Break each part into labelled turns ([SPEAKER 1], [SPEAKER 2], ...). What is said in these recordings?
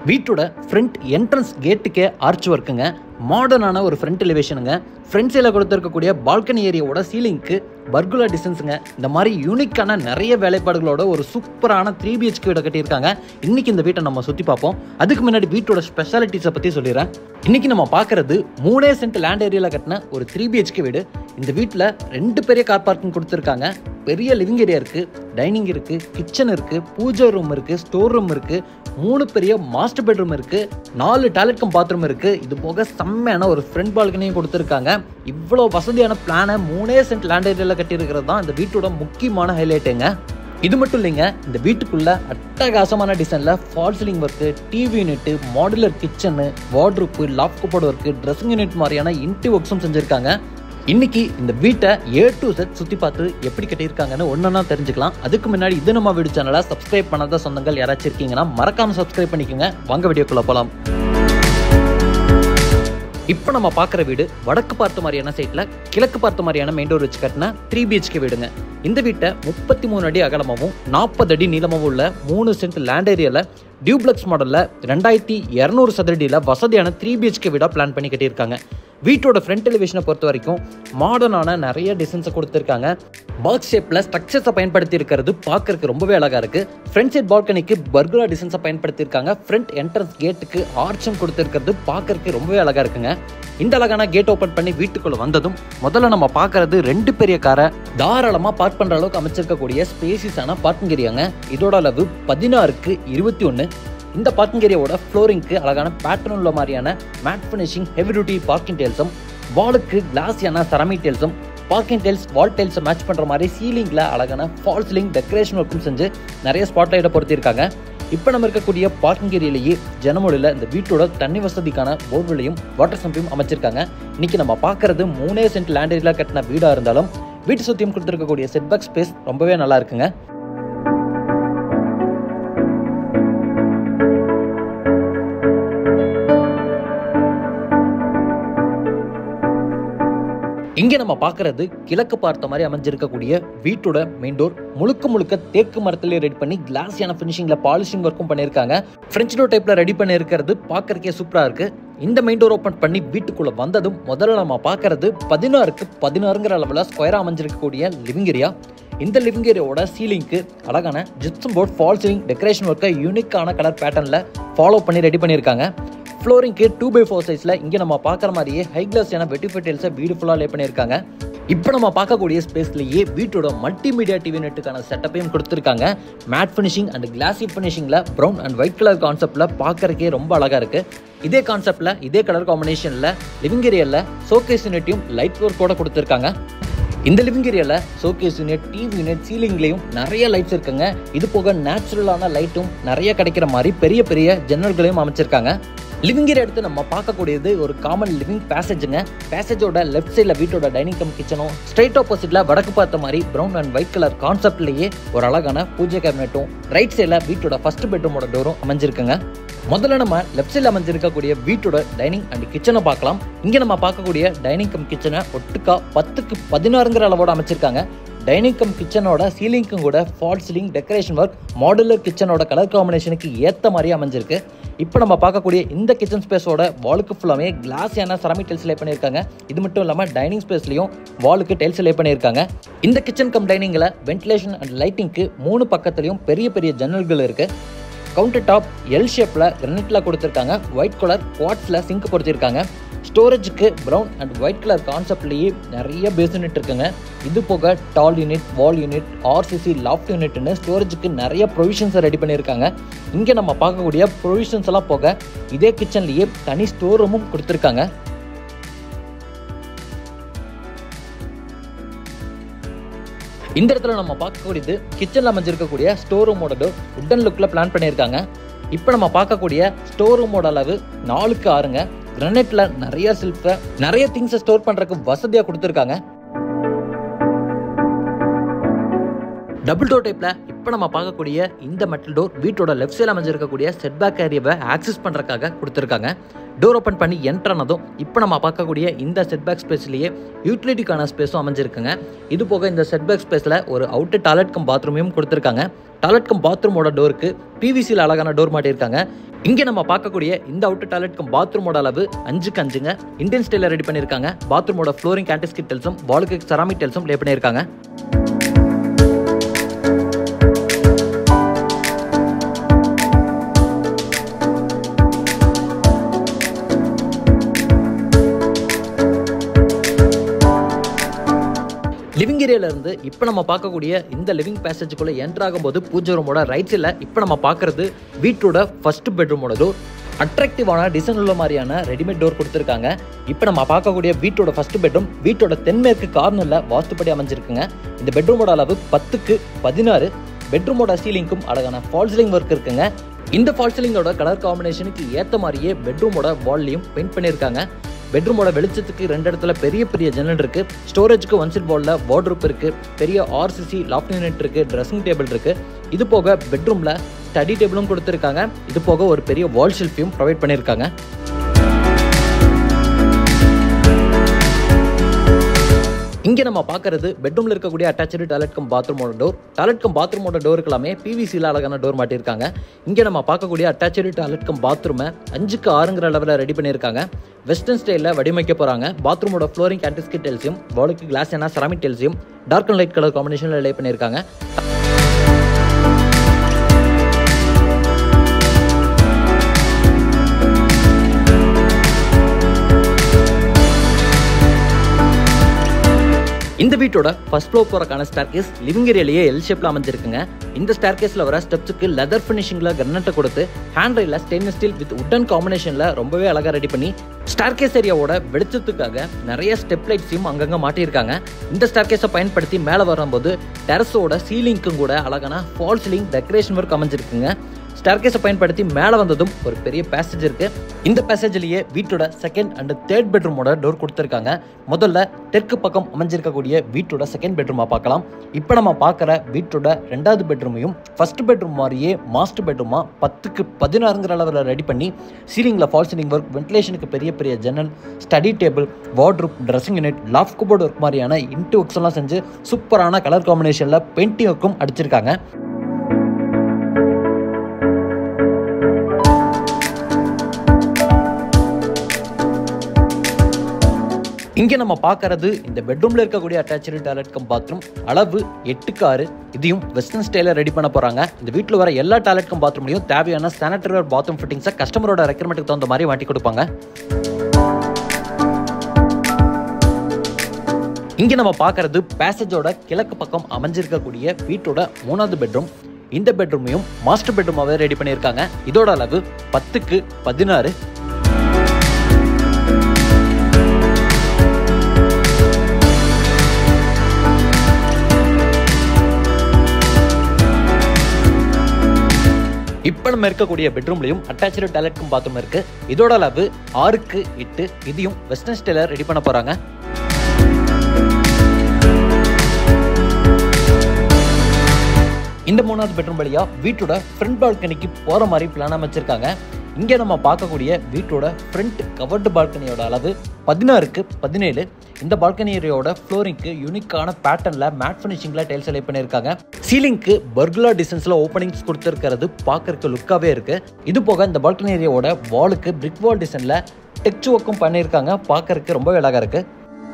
[SPEAKER 1] வீட்டோட front entrance கேட்டுக்கே arch ஒர்க்குங்க மாடர்னான ஒரு ஃப்ரண்ட் எலிவேஷனுங்க ஃப்ரண்ட் சைடில் கொடுத்துருக்கக்கூடிய பால்கனி ஏரியாவோட சீலிங்க்கு பர்குலா டிசைன்ஸுங்க இந்த மாதிரி யூனிக்கான நிறைய வேலைப்பாடுகளோட ஒரு சூப்பரான த்ரீ பிஹெச்கே வீடை கட்டியிருக்காங்க இன்னைக்கு இந்த வீட்டை நம்ம சுற்றி பார்ப்போம் அதுக்கு முன்னாடி வீட்டோட ஸ்பெஷாலிட்டிஸை பற்றி சொல்லிடுறேன் இன்னைக்கு நம்ம பார்க்கறது மூணே சென்ட் லேண்ட் ஏரியாவில் கட்டின ஒரு த்ரீ பிஹெச்கே வீடு இந்த வீட்டில் ரெண்டு பெரிய கார் பார்க்கிங் கொடுத்துருக்காங்க பெரிய லிவிங் ஏரியா இருக்குது டைனிங் இருக்குது கிச்சன் இருக்குது பூஜை ரூம் இருக்குது ஸ்டோர் ரூம் இருக்குது மூணு பெரிய மாஸ்டர் பெட்ரூம் இருக்குது நாலு டாய்லெட் கம் பாத்ரூம் இருக்குது இது போக செம்மையான ஒரு ஃப்ரண்ட் பால்கனியும் கொடுத்துருக்காங்க இவ்வளோ வசதியான பிளானை மூணே சென்ட் லேண்ட் ஏரியாவில் கட்டியிருக்கிறது தான் இந்த வீட்டோட முக்கியமான ஹைலைட்டுங்க இது மட்டும் இல்லைங்க இந்த வீட்டுக்குள்ள அட்டகாசமான டிசைனில் false ceiling work TV unit modular kitchen wardrobe loft cupboard work dressing unit மாதிரியான இன்டி ஒர்க்ஸும் செஞ்சுருக்காங்க இன்னைக்கு இந்த வீட்டை ஏ டு செட் சுற்றி பார்த்து எப்படி கட்டியிருக்காங்கன்னு ஒன்றா தெரிஞ்சுக்கலாம் அதுக்கு முன்னாடி இது நம்ம வீடு சேனலை சப்ஸ்கிரைப் பண்ணாத சொந்தங்கள் யாராச்சும் இருக்கீங்கன்னா மறக்காம சப்ஸ்கிரைப் பண்ணிக்கோங்க வாங்க வீடியோக்குள்ள போகலாம் இப்போ நம்ம பார்க்குற வீடு வடக்கு பார்த்த மாதிரியான சைட்டில் கிழக்கு பார்த்த மாதிரியான மெயின் டோர் வச்சு கட்டின த்ரீ பிஹெச்கே வீடுங்க இந்த வீட்டை முப்பத்தி மூணு அடி அகலமாகவும் நாற்பது அடி நீளமாகவும் உள்ள மூணு சென்ட் லேண்ட் ஏரியாவில் டியூப்ளக்ஸ் மாடலில் ரெண்டாயிரத்தி இரநூறு சதுரடியில் வசதியான த்ரீ பிஹெச்கே வீடாக பிளான் பண்ணி கட்டியிருக்காங்க வீட்டோட ஃப்ரண்ட் எலிவேஷனை பொறுத்த வரைக்கும் மாடர்னான நிறைய டிசைன்ஸை கொடுத்துருக்காங்க பாக்ஸ் ஷேப்பில் ஸ்ட்ரக்சர்ஸை பயன்படுத்தி இருக்கிறது பார்க்கறதுக்கு ரொம்பவே அழகாக இருக்குது ஃப்ரண்ட் சைட் பால்கனிக்கு பர்குலா டிசைன்ஸை பயன்படுத்தியிருக்காங்க ஃப்ரண்ட் என்ட்ரன்ஸ் கேட்டுக்கு ஆர்ச்சும் கொடுத்துருக்கிறது பார்க்கறதுக்கு ரொம்பவே அழகாக இருக்குங்க இந்த அழகான கேட் ஓப்பன் பண்ணி வீட்டுக்குள்ள வந்ததும் முதல்ல நம்ம பார்க்கறது ரெண்டு பெரிய காரை தாராளமாக பார்க் பண்ணுற அளவுக்கு அமைச்சிருக்கக்கூடிய ஸ்பேசிஸான பார்க்கிங் ஏரியாங்க இதோட அளவு பதினாறுக்கு இருபத்தி ஒன்று இந்த பார்க்கிங் ஏரியாவோட ஃப்ளோரிங்க்கு அழகான பேட்டர்ன் உள்ள மாதிரியான matt finishing heavy duty parking டேல்ஸும் வாலுக்கு கிளாஸியான செரமிக் டேல்ஸும் பார்க்கிங் டேல்ஸ் வால் டேல்ஸை மேட்ச் பண்ணுற மாதிரி சீலிங்கில் அழகான ஃபால் சீலிங் டெக்கரேஷன் ஒர்க்கும் செஞ்சு நிறைய ஸ்பாட் லைட்டை பொருத்திருக்காங்க இப்போ நம்ம இருக்கக்கூடிய பார்க்கிங் ஏரியாலேயே ஜனமொழியில் இந்த வீட்டோட தண்ணி வசதிக்கான போர்வெளியும் வாட்டர் சம்பையும் அமைச்சிருக்காங்க இன்னைக்கு நம்ம பார்க்கறது மூணே சென்ட் லேண்ட் ஏரியாவில் கட்டின வீடாக இருந்தாலும் வீட்டு சுற்றியும் கொடுத்துருக்கக்கூடிய செட்பேக் ஸ்பேஸ் ரொம்பவே நல்லா இருக்குங்க இங்கே நம்ம பார்க்கறது கிழக்கு பார்த்த மாதிரி அமைஞ்சிருக்கக்கூடிய வீட்டோட மெயின் டோர் முழுக்க முழுக்க தேக்கு மரத்திலே ரெடி பண்ணி கிளாஸியான ஃபினிஷிங்கில் பாலிஷிங் ஒர்க்கும் பண்ணியிருக்காங்க ஃப்ரெஞ்ச் டோர் டைப்பில் ரெடி பண்ணியிருக்கிறது பார்க்கறக்கே சூப்பராக இருக்குது இந்த மெயின் டோர் ஓப்பன் பண்ணி வீட்டுக்குள்ளே வந்ததும் முதல்ல நம்ம பார்க்கறது பதினாறுக்கு பதினாறுங்கிற அளவில் ஸ்கொயராக அமைஞ்சிருக்கக்கூடிய லிவிங் ஏரியா இந்த லிவிங் ஏரியாவோட சீலிங்க்கு அழகான gypsum board false ceiling decoration ஒர்க்கை யூனிக்கான கலர் பேட்டர்னில் ஃபாலோ பண்ணி ரெடி பண்ணியிருக்காங்க ஃப்ளோரிங்க்கு டூ பை ஃபோர் சைஸில் இங்கே நம்ம பார்க்குற மாதிரியே ஹை கிளாஸான வெட்டிஃபை டெல்ஸை வீடு ஃபுல்லாக லே பண்ணியிருக்காங்க இப்போ நம்ம பார்க்கக்கூடிய ஸ்பேஸ்லேயே வீட்டோட மல்டிமீடியா டிவி நெட்டுக்கான செட்டப்பையும் கொடுத்துருக்காங்க மேட் ஃபினிஷிங் அண்ட் கிளாசி ஃபினிஷிங்கில் ப்ரௌன் அண்ட் ஒயிட் கலர் கான்செப்டில் பார்க்கறக்கே ரொம்ப அழகாக இருக்குது இதே கான்செப்டில் இதே கலர் காம்பினேஷனில் லிவிங் ஏரியாவில் ஷோகேஸ் யூனிட்டையும் லைட் ஒர்க்கோட கொடுத்துருக்காங்க இந்த லிவிங் ஏரியாவில் ஷோகேஸ் யூனிட் டிவி யூனிட் சீலிங்லேயும் நிறைய லைட்ஸ் இருக்குங்க இது போக நேச்சுரலான லைட்டும் நிறைய கிடைக்கிற மாதிரி பெரிய பெரிய ஜன்னல்களையும் அமைச்சிருக்காங்க லிவிங் ஏரியா எடுத்து நம்ம பார்க்கக்கூடியது ஒரு காமன் லிவிங் பேசேஜுங்க பேசேஜோட லெஃப்ட் சைடில் வீட்டோட டைனிங் கம் கிச்சனும் ஸ்ட்ரைட் ஆப்போசிட்டில் வடக்கு பார்த்த மாதிரி ப்ரௌன் அண்ட் ஒயிட் கலர் கான்செப்ட்லேயே ஒரு அழகான பூஜை கேபினெட்டும் ரைட் சைடில் வீட்டோட ஃபர்ஸ்ட் பெட்ரூமோட டோரும் அமைஞ்சிருக்குங்க முதல்ல நம்ம லெஃப்ட் சைடில் அமைஞ்சிருக்கக்கூடிய வீட்டோட டைனிங் அண்ட் கிச்சனை பார்க்கலாம் இங்கே நம்ம பார்க்கக்கூடிய டைனிங் கம் கிச்சனை ஒட்டுக்கா பத்துக்கு பதினாறுங்கிற அளவோட அமைச்சிருக்காங்க டைனிங் கம் கிச்சனோட சீலிங்க்கும் கூட false ceiling decoration work modular கிச்சனோட கலர் காம்பினேஷனுக்கு ஏற்ற மாதிரி அமைஞ்சிருக்கு இப்போ நம்ம பார்க்கக்கூடிய இந்த கிச்சன் ஸ்பேஸோட வாலுக்கு ஃபுல்லாமே கிளாஸியான செரமிக் டைல்ஸ் லே பண்ணியிருக்காங்க இது மட்டும் இல்லாமல் டைனிங் ஸ்பேஸ்லையும் வாலுக்கு டைல்ஸ் லே பண்ணியிருக்காங்க இந்த கிச்சன் கம் டைனிங்கில் வென்டிலேஷன் அண்ட் லைட்டிங்க்கு மூணு பக்கத்துலையும் பெரிய பெரிய ஜன்னல்கள் இருக்குது கவுண்டர் டாப் எல் ஷேப்பில் கிரனிட்டில் கொடுத்துருக்காங்க ஒயிட் கலர் குவாட்ஸில் சிங்க் பொருத்திருக்காங்க ஸ்டோரேஜுக்கு ப்ரௌன் அண்ட் ஒயிட் கலர் கான்செப்ட்லேயே நிறைய பேஸ் யூனிட் இருக்குங்க இது போக tall unit wall unit RCC loft யூனிட்னு ஸ்டோரேஜுக்கு நிறைய ப்ரொவிஷன்ஸை ரெடி பண்ணியிருக்காங்க இங்கே நம்ம பார்க்கக்கூடிய ப்ரொவிஷன்ஸ் எல்லாம் போக இதே கிச்சன்லேயே தனி ஸ்டோர் ரூமும் கொடுத்துருக்காங்க இந்த இடத்துல நம்ம பார்க்கக்கூடியது கிச்சனில் அமைஞ்சிருக்கக்கூடிய ஸ்டோர் ரூமோட டோர் உட்டன் லுக்கில் பிளான் பண்ணியிருக்காங்க இப்போ நம்ம பார்க்கக்கூடிய ஸ்டோர் ரூமோட அளவு நாலுக்கு ஆறுங்க கிரனைட்ல நிறைய சில்ஃபை நிறைய திங்ஸை ஸ்டோர் பண்ணுறதுக்கு வசதியாக கொடுத்துருக்காங்க டபுள் டோர் டைப்பில் இப்போ நம்ம பார்க்கக்கூடிய இந்த மெட்டல் டோர் வீட்டோட லெஃப்ட் சைடில் அமைஞ்சிருக்கக்கூடிய செட்பேக் ஏரியாவை ஆக்சஸ் பண்ணுறதுக்காக கொடுத்துருக்காங்க டோர் ஓப்பன் பண்ணி என்ட்ரு ஆனதும் இப்போ நம்ம பார்க்கக்கூடிய இந்த செட்பேக் ஸ்பேஸ்லேயே யூட்டிலிட்டிக்கான ஸ்பேஸும் அமைஞ்சிருக்குங்க இது போக இந்த செட்பேக் ஸ்பேஸில் ஒரு அவுட்டு டாய்லெட் கம் பாத்ரூமையும் கொடுத்துருக்காங்க டாய்லெட் கம் பாத்ரூமோட டோருக்கு பிவிசியில் அழகான டோர் மாட்டியிருக்காங்க இங்கே நம்ம பார்க்கக்கூடிய இந்த அவுட்டர் டாய்லெட் கம் பாத்ரூமோட அளவு அஞ்சுக்கு அஞ்சுங்க இந்தியன் ஸ்டைலில் ரெடி பண்ணியிருக்காங்க பாத்ரூமோட ஃப்ளோரிங் கேண்டிஸ்கிட் டெல்ஸும் வாலுக்கு செராமிக் டெல்ஸும் லே பண்ணியிருக்காங்க லிவிங் ஏரியால இருந்து இப்போ நம்ம பார்க்கக்கூடிய இந்த லிவிங் பேசேஜுக்குள்ள என்டர் ஆகும்போது பூஜை ரூமோட ரைட் சைடில் இப்போ நம்ம பார்க்கறது வீட்டோட ஃபர்ஸ்ட் பெட்ரூமோட டோர் அட்ராக்டிவான டிசைன் உள்ள மாதிரியான ரெடிமேட் டோர் கொடுத்துருக்காங்க இப்போ நம்ம பார்க்கக்கூடிய வீட்டோட ஃபர்ஸ்ட் பெட்ரூம் வீட்டோட தென்மேற்கு கார்னரில் வாஸ்துப்படி அமைஞ்சிருக்குங்க இந்த பெட்ரூமோட அளவு பத்துக்கு பதினாறு பெட்ரூமோட சீலிங்க்கும் அழகான ஃபால் சீலிங் ஒர்க் இருக்குங்க இந்த ஃபால் சீலிங்கோட கலர் காம்பினேஷனுக்கு ஏற்ற மாதிரியே பெட்ரூமோட வால்லையும் பெயிண்ட் பண்ணியிருக்காங்க பெட்ரூமோட வெளிச்சத்துக்கு ரெண்டு இடத்துல பெரிய பெரிய ஜன்னல் இருக்கு ஸ்டோரேஜ்க்கு ஒன் சைட் வால்ல வார்ட்ரூப் இருக்கு பெரிய ஆர்சிசி லாஃப்ட் யூனிட் இருக்கு ட்ரெஸ்ஸிங் டேபிள் இருக்கு இது போக பெட்ரூம்ல ஸ்டடி டேபிளும் கொடுத்துருக்காங்க இது போக ஒரு பெரிய வால் ஷெல்ஃபையும் ப்ரொவைட் பண்ணியிருக்காங்க இங்கே நம்ம பார்க்கறது பெட்ரூமில் இருக்கக்கூடிய அட்டாச்சு டாய்லெட் கம் பாத்ரூமோட டோர் டாய்லெட் கம் பாத்ரூமோட டோருக்கு எல்லாமே பிவிசியில் அழகான டோர் மாட்டியிருக்காங்க இங்கே நம்ம பார்க்கக்கூடிய அட்டாச்சு டாய்லெட் கம் பாத்ரூமை அஞ்சுக்கு ஆறுங்கிற லெவலில் ரெடி பண்ணியிருக்காங்க வெஸ்டர்ன் ஸ்டைலில் வடிவமைக்க போகிறாங்க பாத்ரூமோட ஃப்ளோரிங் கேண்டிஸ்கிட் டெல்ஸையும் வாலுக்கு கிளாஸ் என்ன செராமிக் டெல்ஸையும் டார்க் அண்ட் லைட் கலர் காம்பினேஷனில் லே பண்ணியிருக்காங்க இந்த வீட்டோட ஃபர்ஸ்ட் ஃப்ளோர் போறக்கான ஸ்டார் கேஸ் லிவிங் ஏரியாலேயே எல் ஷேப்ல அமைஞ்சிருக்குங்க இந்த ஸ்டார் கேஸ்ல வர ஸ்டெப்ஸுக்கு லெதர் ஃபினிஷிங்ல கிரனட்டை கொடுத்து ஹேண்ட் ரயில ஸ்டெயின்லெஸ் ஸ்டீல் வித் உட்டன் காம்பினேஷன்ல ரொம்பவே அழகா ரெடி பண்ணி ஸ்டார் கேஸ் ஏரியாவோட வெளிச்சத்துக்காக நிறைய ஸ்டெப் லைட்ஸையும் அங்கங்க மாட்டியிருக்காங்க இந்த ஸ்டார் கேஸை பயன்படுத்தி மேலே வரும்போது டெரஸோட சீலிங்க்கும் கூட அழகான ஃபால் சீலிங் டெக்கரேஷன் ஒர்க் அமைஞ்சிருக்குங்க ஸ்டார்கேஸை பயன்படுத்தி மேலே வந்ததும் ஒரு பெரிய பேசேஜ் இருக்கு இந்த பேசேஜ்லயே வீட்டோட செகண்ட் அண்ட் தேர்ட் பெட்ரூமோட டோர் கொடுத்துருக்காங்க முதல்ல தெற்கு பக்கம் அமைஞ்சிருக்கக்கூடிய வீட்டோட செகண்ட் பெட்ரூமா பார்க்கலாம் இப்போ நம்ம பார்க்குற வீட்டோட ரெண்டாவது பெட்ரூமையும் ஃபர்ஸ்ட் பெட்ரூம் மாதிரியே மாஸ்டர் பெட்ரூமா பத்துக்கு பதினாறுங்கிற அளவில் ரெடி பண்ணி சீலிங்கில் ஃபால் சீலிங் ஒர்க் வென்டிலேஷனுக்கு பெரிய பெரிய ஜன்னல் study table wardrobe dressing unit loft cupboard work மாதிரியான இன்ட்டு ஒர்க்ஸ் எல்லாம் செஞ்சு சூப்பரான கலர் காம்பினேஷனில் பெயிண்டிங் ஒர்க்கும் அடிச்சிருக்காங்க இங்கே நம்ம பார்க்கறது இந்த பெட்ரூம்ல இருக்கக்கூடிய அட்டாச்சு டாய்லெட் கம் பாத்ரூம் அளவு எட்டுக்கு ஆறு இதையும் வெஸ்டர்ன் ஸ்டைலில் ரெடி பண்ண போறாங்க இந்த வீட்டில் வர எல்லா டாய்லெட் கம் பாத்ரூம்லையும் தேவையான சானிட்டரி பாத்ரூம் ஃபிட்டிங்ஸை கஸ்டமரோட ரெக்யர்மெண்ட்டுக்கு தகுந்த மாதிரி மாட்டி கொடுப்பாங்க இங்கே நம்ம பார்க்கறது பேசேஜோட கிழக்கு பக்கம் அமைஞ்சிருக்கக்கூடிய வீட்டோட மூணாவது பெட்ரூம் இந்த பெட்ரூமையும் மாஸ்டர் பெட்ரூமாவே ரெடி பண்ணியிருக்காங்க இதோட அளவு பத்துக்கு பதினாறு இப்போ நம்ம இருக்கக்கூடிய பெட்ரூம்லையும் அட்டாச்சு டாய்லெட்க்கும் பாத்ரூம் இருக்கு இதோட அளவு ஆறுக்கு எட்டு இதையும் வெஸ்டர்ன் ஸ்டைலில் ரெடி பண்ண போறாங்க இந்த மூணாவது பெட்ரூம் வழியா வீட்டோட ஃப்ரண்ட் பால்கனிக்கு போற மாதிரி பிளான் அமைச்சிருக்காங்க இங்கே நம்ம பார்க்கக்கூடிய வீட்டோட ஃப்ரண்ட் கவர்டு பால்கனியோட அளவு பதினாறுக்கு பதினேழு இந்த பால்கனி ஏரியாவோட ஃப்ளோரிங்க்கு யூனிக்கான பேட்டர்னில் மேட் ஃபினிஷிங்கில் டைல்ஸ் செலக்ட் பண்ணியிருக்காங்க சீலிங்க்கு பர்குலா டிசைன்ஸில் ஓப்பனிங்ஸ் கொடுத்துருக்கிறது பார்க்கறதுக்கு லுக்காகவே இருக்கு இது போக இந்த பால்கனி ஏரியாவோட வாலுக்கு பிரிக் வால் டிசைனில் டெக்ச் ஒர்க்கும் பண்ணியிருக்காங்க பார்க்கறதுக்கு ரொம்ப அழகாக இருக்குது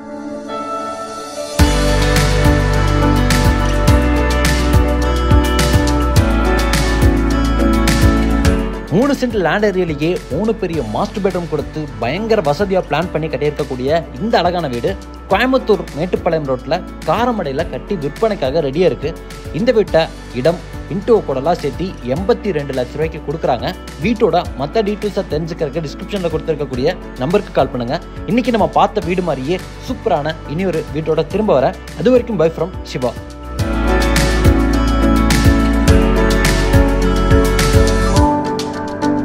[SPEAKER 1] மூணு சென்ட் லேண்ட் ஏரியாலேயே மூணு பெரிய மாஸ்டர் பெட்ரூம் கொடுத்து பயங்கர வசதியாக பிளான் பண்ணி கட்டியிருக்கக்கூடிய இந்த அழகான வீடு கோயம்புத்தூர் மேட்டுப்பாளையம் ரோட்டில் காரமடையில் கட்டி விற்பனைக்காக ரெடியாக இருக்குது இந்த வீட்டை இடம் இன்டோ கூடலாம் சேர்த்து எண்பத்தி ரெண்டு லட்ச ரூபாய்க்கு கொடுக்குறாங்க வீட்டோட மற்ற டீட்டெயில்ஸை தெரிஞ்சுக்கிறதுக்கு டிஸ்கிரிப்ஷனில் கொடுத்துருக்கக்கூடிய நம்பருக்கு கால் பண்ணுங்கள் இன்றைக்கி நம்ம பார்த்த வீடு மாதிரியே சூப்பரான இனி ஒரு வீட்டோட திரும்ப வர அது வரைக்கும் பை ஃப்ரம் சிவா